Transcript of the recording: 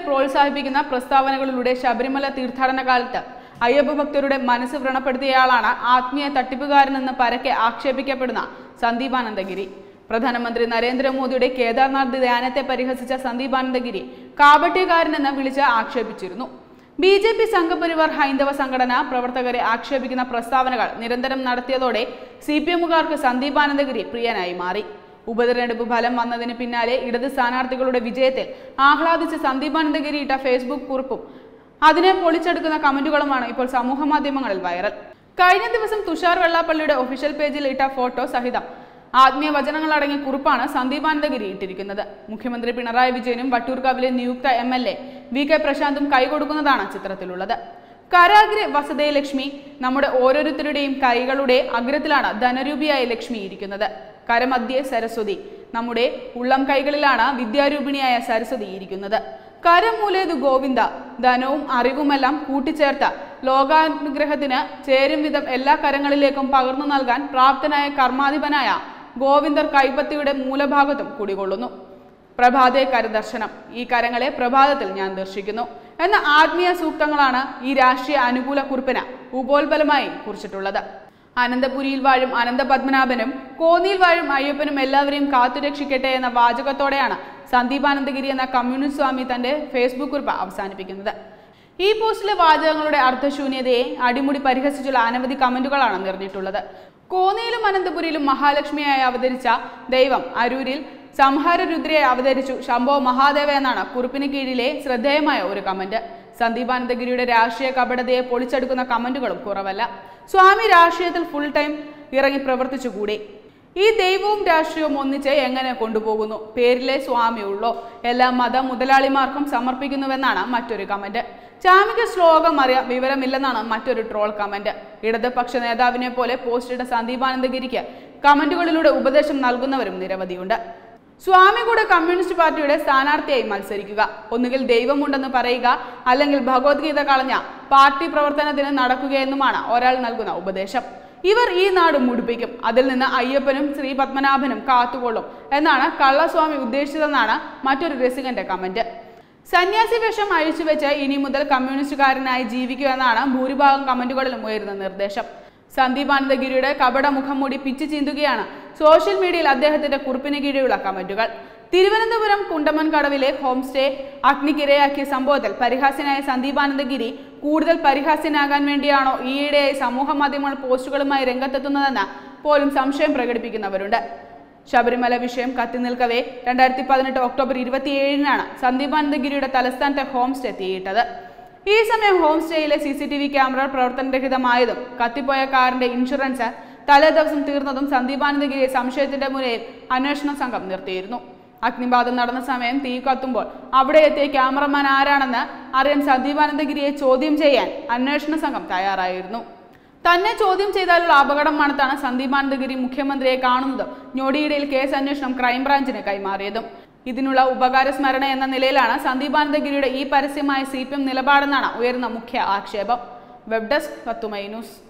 പ്രോത്സാഹിപ്പിക്കുന്ന പ്രസ്താവനകളിലൂടെ ശബരിമല തീർത്ഥാടന കാലത്ത് അയ്യപ്പ ഭക്തരുടെ മനസ്സ് വ്രണപ്പെടുത്തിയയാളാണ് ആത്മീയ തട്ടിപ്പുകാരനെന്ന് പരക്കെ ആക്ഷേപിക്കപ്പെടുന്ന സന്ദീപാനന്ദഗിരി പ്രധാനമന്ത്രി നരേന്ദ്രമോദിയുടെ കേദാർനാഥ് ധ്യാനത്തെ പരിഹസിച്ച സന്ദീപാനന്ദഗിരി കാപട്യക്കാരനെന്ന് വിളിച്ച് ആക്ഷേപിച്ചിരുന്നു ബി ജെ പി സംഘപരിവാർ ഹൈന്ദവ സംഘടന പ്രവർത്തകരെ ആക്ഷേപിക്കുന്ന പ്രസ്താവനകൾ നിരന്തരം നടത്തിയതോടെ സി പി എമ്മുകാർക്ക് സന്ദീപാനന്ദഗിരി പ്രിയനായി മാറി ഉപതെരഞ്ഞെടുപ്പ് ഫലം വന്നതിന് പിന്നാലെ ഇടത് സ്ഥാനാർത്ഥികളുടെ വിജയത്തിൽ ആഹ്ലാദിച്ച സന്ദീപാനന്ദഗിരി ഇട്ട ഫേസ്ബുക്ക് കുറിപ്പും അതിനെ പൊളിച്ചെടുക്കുന്ന കമന്റുകളുമാണ് ഇപ്പോൾ സമൂഹ മാധ്യമങ്ങളിൽ വൈറൽ കഴിഞ്ഞ ദിവസം തുഷാർ വെള്ളാപ്പള്ളിയുടെ ഒഫീഷ്യൽ പേജിൽ ഇട്ട ഫോട്ടോ സഹിതം ആത്മീയ വചനങ്ങൾ അടങ്ങിയ കുറിപ്പാണ് സന്ദീപാനന്ദഗിരി ഇട്ടിരിക്കുന്നത് മുഖ്യമന്ത്രി പിണറായി വിജയനും വട്ടൂർക്കാവിലെ നിയുക്ത M L A V K പ്രശാന്തും കൈകൊടുക്കുന്നതാണ് ചിത്രത്തിലുള്ളത് കരാഗ്ര വസതേ ലക്ഷ്മി നമ്മുടെ ഓരോരുത്തരുടെയും കൈകളുടെ അഗ്രത്തിലാണ് ധനരൂപിയായ ലക്ഷ്മി ഇരിക്കുന്നത് കരമധ്യേ സരസ്വതി നമ്മുടെ ഉള്ളം കൈകളിലാണ് വിദ്യാരൂപിണിയായ സരസ്വതി ഇരിക്കുന്നത് കരമൂലേതു ഗോവിന്ദ ധനവും അറിവുമെല്ലാം കൂട്ടിച്ചേർത്ത ലോകാനുഗ്രഹത്തിന് ചേരും വിധം എല്ലാ കരങ്ങളിലേക്കും പകർന്നു നൽകാൻ പ്രാപ്തനായ കർമാധിപനായ ഗോവിന്ദർ കൈപ്പത്തിയുടെ മൂലഭാഗത്തും കുടികൊള്ളുന്നു പ്രഭാതേ കരദർശനം ഈ കരങ്ങളെ പ്രഭാതത്തിൽ ഞാൻ ദർശിക്കുന്നു എന്ന ആത്മീയ സൂക്തങ്ങളാണ് ഈ രാഷ്ട്രീയ അനുകൂല കുറിപ്പിന് ഉപോത്ബലമായി കുറിച്ചിട്ടുള്ളത് അനന്തപുരിയിൽ വാഴും അനന്തപത്മനാഭനും കോന്നിയിൽ വാഴും അയ്യപ്പനും എല്ലാവരെയും കാത്തുരക്ഷിക്കട്ടെ എന്ന വാചകത്തോടെയാണ് സന്ദീപാനന്ദഗിരി എന്ന കമ്മ്യൂണിസ്റ്റ് സ്വാമി തന്റെ ഫേസ്ബുക്ക് കുറിപ്പ് അവസാനിപ്പിക്കുന്നത് ഈ പോസ്റ്റിലെ വാചകങ്ങളുടെ അർത്ഥശൂന്യതയെ അടിമുടി പരിഹസിച്ചുള്ള അനവധി കമന്റുകളാണ് നിറഞ്ഞിട്ടുള്ളത് കോന്നിയിലും അനന്തപുരിയിലും മഹാലക്ഷ്മിയായി അവതരിച്ച ദൈവം അരൂരിൽ സംഹാരരുദ്രയെ അവതരിച്ചു ശംഭോ മഹാദേവ എന്നാണ് കുറിപ്പിന് കീഴിലെ ശ്രദ്ധേയമായ ഒരു കമന്റ് സന്ദീപാനന്ദഗിരിയുടെ രാഷ്ട്രീയ കപടതയെ പൊളിച്ചെടുക്കുന്ന കമന്റുകളും കുറവല്ല സ്വാമി രാഷ്ട്രീയത്തിൽ ഫുൾ ടൈം ഇറങ്ങി പ്രവർത്തിച്ചുകൂടെ ഈ ദൈവവും രാഷ്ട്രീയവും ഒന്നിച്ച് എങ്ങനെ കൊണ്ടുപോകുന്നു പേരിലെ സ്വാമിയുള്ളോ എല്ലാ മത മുതലാളിമാർക്കും സമർപ്പിക്കുന്നുവെന്നാണ് മറ്റൊരു കമന്റ് ചാമിക ശ്ലോകം അറിയാം വിവരമില്ലെന്നാണ് മറ്റൊരു ട്രോൾ കമന്റ് ഇടതുപക്ഷ നേതാവിനെ പോലെ പോസ്റ്റിട്ട സന്ദീപാനന്ദഗിരിക്ക് കമന്റുകളിലൂടെ ഉപദേശം നൽകുന്നവരും നിരവധിയുണ്ട് സ്വാമി കൂടെ കമ്മ്യൂണിസ്റ്റ് പാർട്ടിയുടെ സ്ഥാനാർത്ഥിയായി മത്സരിക്കുക ഒന്നുകിൽ ദൈവമുണ്ടെന്ന് പറയുക അല്ലെങ്കിൽ ഭഗവത്ഗീത കളഞ്ഞ പാർട്ടി പ്രവർത്തനത്തിന് നടക്കുകയെന്നുമാണ് ഒരാൾ നൽകുന്ന ഉപദേശം ഇവർ ഈ നാട് മുടിപ്പിക്കും അതിൽ നിന്ന് അയ്യപ്പനും ശ്രീ പത്മനാഭനും കാത്തുകൊള്ളും എന്നാണ് കള്ളസ്വാമി ഉദ്ദേശിച്ചതെന്നാണ് മറ്റൊരു രസികന്റെ കമന്റ് സന്യാസി വേഷം അഴിച്ചുവെച്ച് ഇനി മുതൽ കമ്മ്യൂണിസ്റ്റുകാരനായി ജീവിക്കുക എന്നാണ് ഭൂരിഭാഗം കമന്റുകളിലും ഉയരുന്ന നിർദ്ദേശം സന്ദീപാനന്ദഗിരിയുടെ കപട മുഖം മൂടി പിച്ചു ചീന്തുകയാണ് സോഷ്യൽ മീഡിയയിൽ അദ്ദേഹത്തിന്റെ കുറിപ്പിന് കീഴിലുള്ള കമന്റുകൾ തിരുവനന്തപുരം കുണ്ടമൻ കടവിലെ ഹോം സ്റ്റേ അഗ്നിക്കിരയാക്കിയ സംഭവത്തിൽ പരിഹാസ്യനായ സന്ദീപാനന്ദഗിരി കൂടുതൽ പരിഹാസ്യനാകാൻ വേണ്ടിയാണോ ഈയിടെയായി സമൂഹ മാധ്യമങ്ങൾ പോസ്റ്റുകളുമായി രംഗത്തെത്തുന്നതെന്ന് പോലും സംശയം പ്രകടിപ്പിക്കുന്നവരുണ്ട് ശബരിമല വിഷയം കത്തി നിൽക്കവേ രണ്ടായിരത്തി പതിനെട്ട് ഒക്ടോബർ ഇരുപത്തിയേഴിനാണ് സന്ദീപാനന്ദഗിരിയുടെ തലസ്ഥാനത്തെ ഹോം സ്റ്റേ തീയിട്ടത് ഈ സമയം ഹോം സ്റ്റേയിലെ C C T V camera പ്രവർത്തനരഹിതമായതും കത്തിപ്പോയ കാറിന്റെ ഇൻഷുറൻസ് തലേ ദിവസം തീർന്നതും സന്ദീപാനന്ദഗിരിയെ സംശയത്തിന്റെ മുനയിൽ അന്വേഷണ സംഘം നിർത്തിയിരുന്നു അഗ്നിബാധം നടന്ന സമയം തീ കത്തുമ്പോൾ അവിടെ എത്തിയ ക്യാമറമാൻ ആരാണെന്ന് അറിയാൻ സന്ദീപാനന്ദഗിരിയെ ചോദ്യം ചെയ്യാൻ അന്വേഷണ സംഘം തയ്യാറായിരുന്നു തന്നെ ചോദ്യം ചെയ്താലുള്ള അപകടം മണത്താണ് സന്ദീപാനന്ദഗിരി മുഖ്യമന്ത്രിയെ കാണുന്നതും ഞൊടിയിടയിൽ കേസ് അന്വേഷണം ക്രൈംബ്രാഞ്ചിന് കൈമാറിയതും ഇതിനുള്ള ഉപകാര സ്മരണ എന്ന നിലയിലാണ് സന്ദീപാനന്ദഗിരിയുടെ ഈ പരസ്യമായ സി പി എം നിലപാടെന്നാണ് ഉയർന്ന മുഖ്യ ആക്ഷേപം വെബ് ഡെസ്ക് പത്തുമൈ ന്യൂസ്